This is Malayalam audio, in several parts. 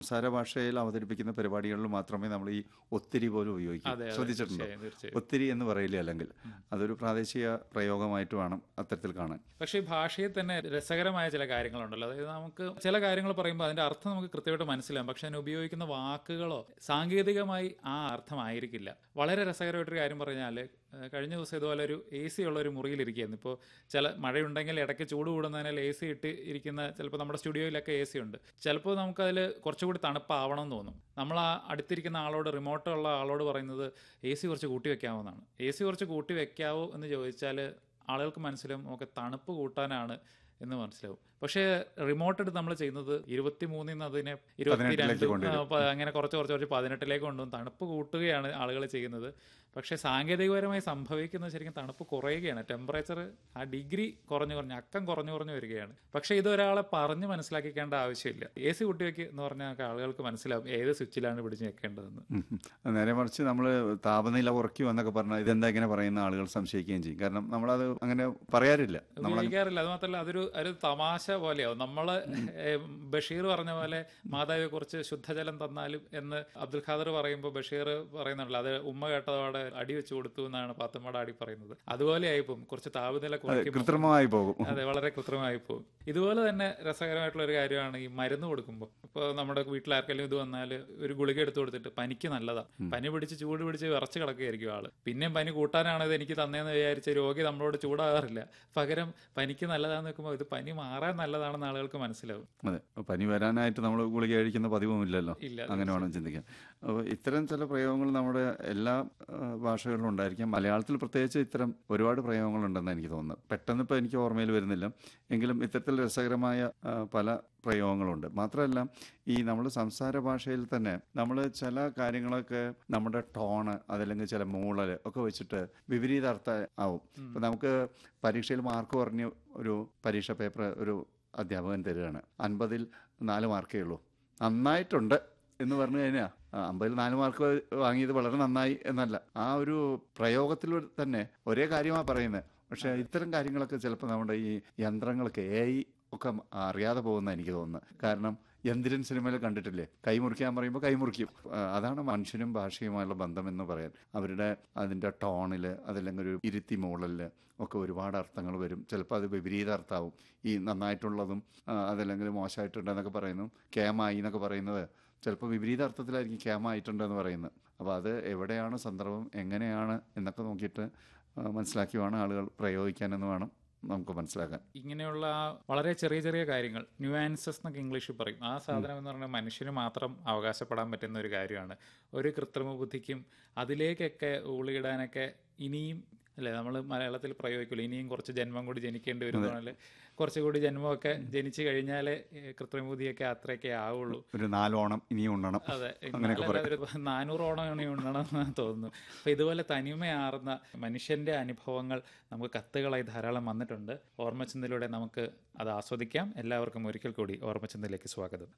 സംസാര ഭാഷയിൽ അവതരിപ്പിക്കുന്ന പരിപാടികളിൽ മാത്രമേ നമ്മൾ ഈ ഒത്തിരി പോലും ഉപയോഗിക്കൂ അതെ അതെ ശ്രദ്ധിച്ചിട്ടുണ്ടോ തീർച്ചയായും തീർച്ചയായും ഒത്തിരി എന്ന് പറയില്ല അല്ലെങ്കിൽ അതൊരു പ്രാദേശിക പ്രയോഗമായിട്ട് വേണം അത്തരത്തിൽ കാണാൻ പക്ഷേ ഈ ഭാഷയിൽ തന്നെ രസകരമായ ചില കാര്യങ്ങളുണ്ടല്ലോ അതായത് നമുക്ക് ചില കാര്യങ്ങൾ പറയുമ്പോൾ അതിന്റെ അർത്ഥം നമുക്ക് കൃത്യമായിട്ട് മനസ്സിലാവും പക്ഷെ അതിന് ഉപയോഗിക്കുന്ന വാക്കുകളോ സാങ്കേതികമായി ആ അർത്ഥമായിരിക്കില്ല വളരെ രസകരമായിട്ടൊരു കാര്യം പറഞ്ഞാൽ ഏഹ് കഴിഞ്ഞ ദിവസം ഇതുപോലെ ഒരു എ സി ഉള്ള ഒരു മുറിയിലിരിക്കുകയായിരുന്നു ഇപ്പോൾ ചില മഴയുണ്ടെങ്കിൽ ഇടയ്ക്ക് ചൂട് കൂടുന്നതിനാൽ എ സി ഇട്ട് ഇരിക്കുന്ന ചിലപ്പോൾ നമ്മുടെ സ്റ്റുഡിയോയിലൊക്കെ എ സി ഉണ്ട് ചിലപ്പോൾ നമുക്കതിൽ കുറച്ചുകൂടി തണുപ്പാവണം എന്ന് തോന്നും നമ്മൾ ആ അടുത്തിരിക്കുന്ന ആളോട് റിമോട്ടുള്ള ആളോട് പറയുന്നത് എ സി കുറച്ച് കൂട്ടി വെക്കാമോ എന്നാണ് എ സി കുറച്ച് കൂട്ടി വെക്കാവോ എന്ന് ചോദിച്ചാൽ ആളുകൾക്ക് മനസ്സിലാവും നമുക്ക് തണുപ്പ് കൂട്ടാനാണ് എന്ന് മനസ്സിലാവും പക്ഷേ റിമോട്ട് എടുത്ത് നമ്മൾ ചെയ്യുന്നത് ഇരുപത്തി മൂന്നിൽ നിന്ന് അതിനെ ഇരുപത്തിരണ്ട് പതിനെട്ടിലേക്ക് കൊണ്ടുവരും. ആ, പ- അങ്ങനെ കുറച്ച് കുറച്ച് കുറച്ച് പതിനെട്ടിലേക്ക് കൊണ്ടുവന്ന് തണുപ്പ് കൂട്ടുകയാണ് ആളുകൾ ചെയ്യുന്നത് പക്ഷേ സാങ്കേതികപരമായി സംഭവിക്കുന്നത് ശരിക്കും തണുപ്പ് കുറയുകയാണ് ടെമ്പറേച്ചർ ആ ഡിഗ്രി കുറഞ്ഞു കുറഞ്ഞ് അക്കം കുറഞ്ഞു കുറഞ്ഞു വരികയാണ് പക്ഷേ ഇത് ഒരാളെ പറഞ്ഞ് മനസ്സിലാക്കിക്കേണ്ട ആവശ്യമില്ല എ സി കുട്ടിവെക്ക് എന്ന് പറഞ്ഞാൽ ആളുകൾക്ക് മനസ്സിലാവും ഏത് സ്വിച്ചിലാണ് പിടിച്ച് വെക്കേണ്ടതെന്ന് ഉം. നേരെ മറിച്ച് നമ്മൾ താപനില കുറയ്ക്കൂ എന്നൊക്കെ പറഞ്ഞാൽ ഇതെന്താ ഇങ്ങനെ പറയുന്ന ആളുകൾ സംശയിക്കുകയും ചെയ്യും കാരണം നമ്മളത് അങ്ങനെ പറയാറില്ല നമ്മൾ ഉപയോഗിക്കാറില്ല അത് മാത്രമല്ല അതൊരു ഒരു തമാശ പോലെയാവും നമ്മള് ഏ, ബഷീർ പറഞ്ഞ പോലെ മാതാവിയെ കുറിച്ച് ശുദ്ധജലം തന്നാലും എന്ന് അബ്ദുൽ ഖാദർ പറയുമ്പോൾ ബഷീർ പറയുന്നുണ്ടല്ലോ അത് ഉമ്മ കേട്ടതോടെ അടി വെച്ച് കൊടുത്തു എന്നാണ് പാത്തമ്മയുടെ അടി പറയുന്നത് അതുപോലെ ആയിപ്പോവും കുറച്ച് താപനില കുറയ്ക്കുമ്പോൾ കൃത്രിമമായി പോകും അതെ വളരെ കൃത്രിമമായി പോകും ഇതുപോലെ തന്നെ രസകരമായിട്ടുള്ള ഒരു കാര്യമാണ് ഈ മരുന്ന് കൊടുക്കുമ്പോൾ ഇപ്പോൾ നമ്മുടെ വീട്ടിൽ ആർക്കെങ്കിലും ഇത് വന്നാൽ ഒരു ഗുളിക എടുത്തു കൊടുത്തിട്ട് പനിക്ക് നല്ലതാ പനി പിടിച്ച് ചൂട് പിടിച്ച് വിറച്ച് കിടക്കുകയായിരിക്കും ആള് പിന്നെയും പനി കൂട്ടാനാണ് ഇത് എനിക്ക് തന്നേന്ന് വിചാരിച്ച് രോഗി നമ്മളോട് ചൂടാകാറില്ല പകരം പനിക്ക് നല്ലതാന്ന് വെക്കുമ്പോൾ ഇത് പനി മാറാൻ നല്ലതാണെന്ന് ആളുകൾക്ക് മനസ്സിലാവും അതെ പനി വരാനായിട്ട് നമ്മൾ ഗുളിക കഴിക്കുന്ന പതിവും ഇല്ലല്ലോ ഇല്ല അങ്ങനെ വേണം ചിന്തിക്കാൻ അപ്പോൾ ഇത്തരം ചില പ്രയോഗങ്ങൾ നമ്മുടെ എല്ലാ ആ, ഭാഷകളിലും ഉണ്ടായിരിക്കാം മലയാളത്തിൽ പ്രത്യേകിച്ച് ഇത്തരം ഒരുപാട് പ്രയോഗങ്ങളുണ്ടെന്ന് എനിക്ക് തോന്നുന്നത് പെട്ടെന്ന് ഇപ്പോൾ എനിക്ക് ഓർമ്മയിൽ വരുന്നില്ല എങ്കിലും ഇത്തരത്തിൽ രസകരമായ ആ, പല പ്രയോഗങ്ങളുണ്ട് മാത്രമല്ല ഈ നമ്മൾ സംസാര ഭാഷയിൽ തന്നെ നമ്മൾ ചില കാര്യങ്ങളൊക്കെ നമ്മുടെ ടോണ് അതല്ലെങ്കിൽ ചില മൂളൽ ഒക്കെ വെച്ചിട്ട് വിപരീത അർത്ഥ ആവും ഇപ്പം നമുക്ക് പരീക്ഷയിൽ മാർക്ക് കുറഞ്ഞ് ഒരു പരീക്ഷ പേപ്പർ ഒരു അധ്യാപകൻ തരികയാണ് അൻപതിൽ നാല് മാർക്കേ ഉള്ളൂ നന്നായിട്ടുണ്ട് എന്ന് പറഞ്ഞു കഴിഞ്ഞാൽ അമ്പതിൽ നാല് മാർക്ക് വാങ്ങിയത് വളരെ നന്നായി എന്നല്ല ആ ഒരു പ്രയോഗത്തിൽ തന്നെ ഒരേ കാര്യമാണ് പറയുന്നത് പക്ഷേ ഇത്തരം കാര്യങ്ങളൊക്കെ ചിലപ്പോൾ നമ്മുടെ ഈ യന്ത്രങ്ങൾക്ക് എ ഐ ഒക്കെ അറിയാതെ പോകുന്ന എനിക്ക് തോന്നുന്നത് കാരണം യന്ത്രൻ സിനിമയിൽ കണ്ടിട്ടില്ലേ കൈമുറിക്കാൻ പറയുമ്പോൾ കൈമുറിക്കും ആ, അതാണ് മനുഷ്യനും ഭാഷയുമായുള്ള ബന്ധം എന്ന് പറയാൻ അവരുടെ അതിൻ്റെ ടോണിൽ അതല്ലെങ്കിൽ ഒരു ഇരുത്തി മൂളലിൽ ഒക്കെ ഒരുപാട് അർത്ഥങ്ങൾ വരും ചിലപ്പോൾ അത് വിപരീത അർത്ഥമാവും ഈ നന്നായിട്ടുള്ളതും ആ, അതല്ലെങ്കിൽ മോശമായിട്ടുണ്ടെന്നൊക്കെ പറയുന്നു കേമായി എന്നൊക്കെ പറയുന്നത് ചിലപ്പോൾ വിപരീത അർത്ഥത്തിലായിരിക്കും ക്യാമായിട്ടുണ്ട് എന്ന് പറയുന്നത് അപ്പോൾ അത് എവിടെയാണ് സന്ദർഭം എങ്ങനെയാണ് എന്നൊക്കെ നോക്കിയിട്ട് ആ, മനസ്സിലാക്കി വേണം ആളുകൾ പ്രയോഗിക്കാനെന്ന് വേണം നമുക്ക് മനസ്സിലാക്കാൻ ഇങ്ങനെയുള്ള ആ വളരെ ചെറിയ ചെറിയ കാര്യങ്ങൾ ന്യൂആൻസസ് എന്നൊക്കെ ഇംഗ്ലീഷിൽ പറയും ആ സാധനം എന്ന് പറഞ്ഞാൽ മനുഷ്യന് മാത്രം അവകാശപ്പെടാൻ പറ്റുന്ന ഒരു കാര്യമാണ് ഒരു കൃത്രിമ ബുദ്ധിക്കും അതിലേക്കൊക്കെ ഊളിയിടാനൊക്കെ ഇനിയും അല്ലേ നമ്മൾ മലയാളത്തിൽ പ്രയോഗിക്കുമല്ലോ ഇനിയും കുറച്ച് ജന്മം കൂടി ജനിക്കേണ്ടി വരും പറഞ്ഞാൽ കുറച്ചുകൂടി ജന്മമൊക്കെ ജനിച്ചു കഴിഞ്ഞാലേ ഏഹ്, കൃത്രിമ ബുദ്ധിയൊക്കെ അത്രയൊക്കെ ആവുള്ളൂ ഒരു നാലോണം ഇനിയും ഉണ്ണണം അതെ അങ്ങനെയൊക്കെ നാലല്ല, ഒരു നാനൂറോളം ഇനി ഉണ്ടണം എന്ന് തോന്നുന്നു അപ്പൊ ഇതുപോലെ തനിമയാർന്ന മനുഷ്യന്റെ അനുഭവങ്ങൾ നമുക്ക് കത്തുകളായി ധാരാളം വന്നിട്ടുണ്ട് ഓർമ്മച്ചന്തയിലൂടെ നമുക്ക് അത് ആസ്വദിക്കാം എല്ലാവർക്കും ഒരിക്കൽ കൂടി ഓർമ്മച്ചന്തയിലേക്ക് സ്വാഗതം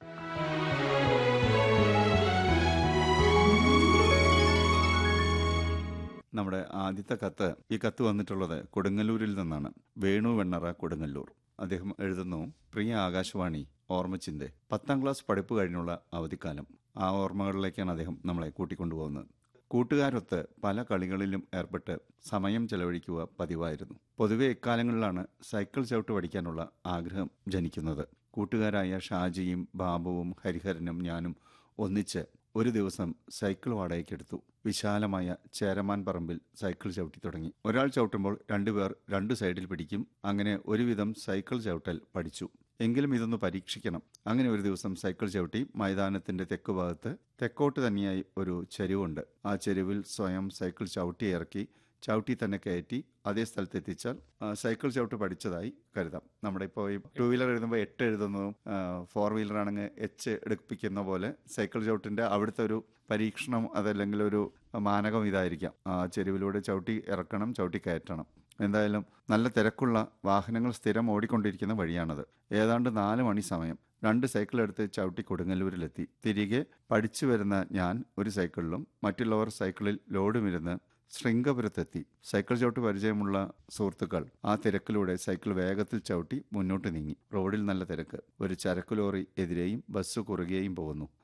നമ്മുടെ ആദ്യത്തെ കത്ത് ഈ കത്ത് വന്നിട്ടുള്ളത് കൊടുങ്ങല്ലൂരിൽ നിന്നാണ് വേണു വെണ്ണറ കൊടുങ്ങല്ലൂർ അദ്ദേഹം എഴുതുന്നു പ്രിയ ആകാശവാണി ഓർമ്മച്ചിന്തെ പത്താം ക്ലാസ് പഠിപ്പ് കഴിഞ്ഞുള്ള അവധിക്കാലം ആ ഓർമ്മകളിലേക്കാണ് അദ്ദേഹം നമ്മളെ കൂട്ടിക്കൊണ്ടുപോകുന്നത് കൂട്ടുകാരൊത്ത് പല കളികളിലും ഏർപ്പെട്ട് സമയം ചെലവഴിക്കുക പതിവായിരുന്നു പൊതുവെ ഇക്കാലങ്ങളിലാണ് സൈക്കിൾ ചവിട്ട് പഠിക്കാനുള്ള ആഗ്രഹം ജനിക്കുന്നത് കൂട്ടുകാരായ ഷാജിയും ബാബുവും ഹരിഹരനും ഞാനും ഒന്നിച്ച് ഒരു ദിവസം സൈക്കിൾ വാടകയ്ക്കെടുത്തു വിശാലമായ ചേരമാൻ പറമ്പിൽ സൈക്കിൾ ചവിട്ടി തുടങ്ങി ഒരാൾ ചവിട്ടുമ്പോൾ രണ്ടുപേർ രണ്ടു സൈഡിൽ പിടിക്കും അങ്ങനെ ഒരുവിധം സൈക്കിൾ ചവിട്ടൽ പഠിച്ചു എങ്കിലും ഇതൊന്ന് പരീക്ഷിക്കണം അങ്ങനെ ഒരു ദിവസം സൈക്കിൾ ചവിട്ടി മൈതാനത്തിന്റെ തെക്ക് ഭാഗത്ത് തെക്കോട്ട് തന്നെയായി ഒരു ചെരുവുണ്ട് ആ ചെരുവിൽ സ്വയം സൈക്കിൾ ചവിട്ടി ഇറക്കി ചവിട്ടി തന്നെ കയറ്റി അതേ സ്ഥലത്ത് എത്തിച്ചാൽ ആ, സൈക്കിൾ ചവിട്ട് പഠിച്ചതായി കരുതാം നമ്മുടെ ഇപ്പോൾ ഈ ടൂ വീലർ എഴുതുമ്പോൾ എട്ട് എഴുതുന്നതും ഫോർ വീലർ ആണെങ്കിൽ എച്ച് എടുപ്പിക്കുന്ന പോലെ സൈക്കിൾ ചവിട്ടിന്റെ അവിടുത്തെ ഒരു പരീക്ഷണം അതല്ലെങ്കിൽ ഒരു മാനകം ഇതായിരിക്കാം ആ ചെരുവിലൂടെ ചവിട്ടി ഇറക്കണം ചവിട്ടി കയറ്റണം എന്തായാലും നല്ല തിരക്കുള്ള വാഹനങ്ങൾ സ്ഥിരം ഓടിക്കൊണ്ടിരിക്കുന്ന വഴിയാണത് ഏതാണ്ട് നാല് മണി സമയം രണ്ട് സൈക്കിൾ എടുത്ത് ചവിട്ടി കൊടുങ്ങല്ലൂരിലെത്തി തിരികെ പഠിച്ചു വരുന്ന ഞാൻ ഒരു സൈക്കിളിലും മറ്റുള്ളവർ സൈക്കിളിൽ ലോഡുമിരുന്ന് ശൃംഗപുരത്തെത്തി സൈക്കിൾ ചവിട്ട് പരിചയമുള്ള സുഹൃത്തുക്കൾ ആ തിരക്കിലൂടെ സൈക്കിൾ വേഗത്തിൽ ചവിട്ടി മുന്നോട്ട് നീങ്ങി റോഡിൽ നല്ല തിരക്ക് ഒരു ചരക്ക് ലോറി എതിരെയും ബസ് കുറുകെയും പോകുന്നു